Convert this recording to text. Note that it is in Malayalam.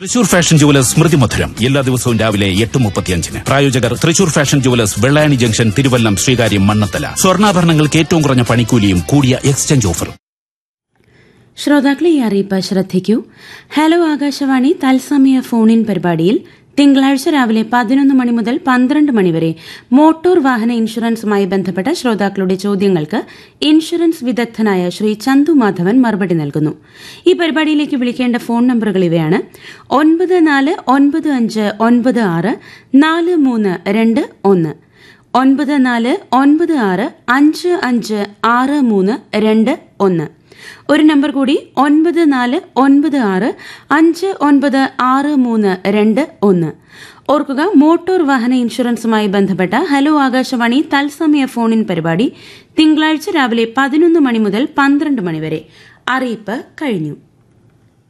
തൃശൂർ ഫാഷൻ ജുവലേഴ്സ് സ്മൃതി മധുരം എല്ലാ ദിവസവും രാവിലെ എട്ട് മുപ്പത്തിയഞ്ചിന് പ്രായോജകർ Thrissur fashion jewellers Vellayani junction Thiruvallam Sreekaryam Mannanthala സ്വർണ്ണാഭരണങ്ങൾക്ക് ഏറ്റവും കുറഞ്ഞ പണിക്കൂലിയും കൂടിയ എക്സ്ചേഞ്ച് ഓഫറും ശ്രോതാക്കളെ ഈ അറിയിപ്പ് ശ്രദ്ധിക്കൂ ഹലോ ആകാശവാണി തത്സമയ ഫോൺ ഇൻ പരിപാടിയിൽ തിങ്കളാഴ്ച രാവിലെ പതിനൊന്ന് മണി മുതൽ പന്ത്രണ്ട് മണിവരെ മോട്ടോർ വാഹന ഇൻഷുറൻസുമായി ബന്ധപ്പെട്ട ശ്രോതാക്കളുടെ ചോദ്യങ്ങൾക്ക് ഇൻഷുറൻസ് വിദഗ്ധനായ ശ്രീ ചന്തു മാധവൻ മറുപടി നൽകുന്നു ഈ പരിപാടിയിലേക്ക് വിളിക്കേണ്ട ഫോൺ നമ്പറുകൾ ഇവയാണ് ഒൻപത് നാല് ഒൻപത് അഞ്ച് ഒൻപത് ആറ് നാല് മൂന്ന് രണ്ട് ഒന്ന് ഒൻപത് നാല് ഒൻപത് ആറ് അഞ്ച് അഞ്ച് ആറ് മൂന്ന് രണ്ട് ഒന്ന് ഒരു നമ്പർ കൂടി ഒൻപത് നാല് ഒൻപത് ആറ് അഞ്ച് ഒൻപത് ആറ് മൂന്ന് രണ്ട് ഒന്ന് ഓർക്കുക മോട്ടോർ വാഹന ഇൻഷുറൻസുമായി ബന്ധപ്പെട്ട ഹലോ ആകാശവാണി തത്സമയ ഫോൺ ഇൻ പരിപാടി തിങ്കളാഴ്ച രാവിലെ പതിനൊന്ന് മണി മുതൽ പന്ത്രണ്ട് മണി വരെ അറിയിപ്പ് കഴിഞ്ഞു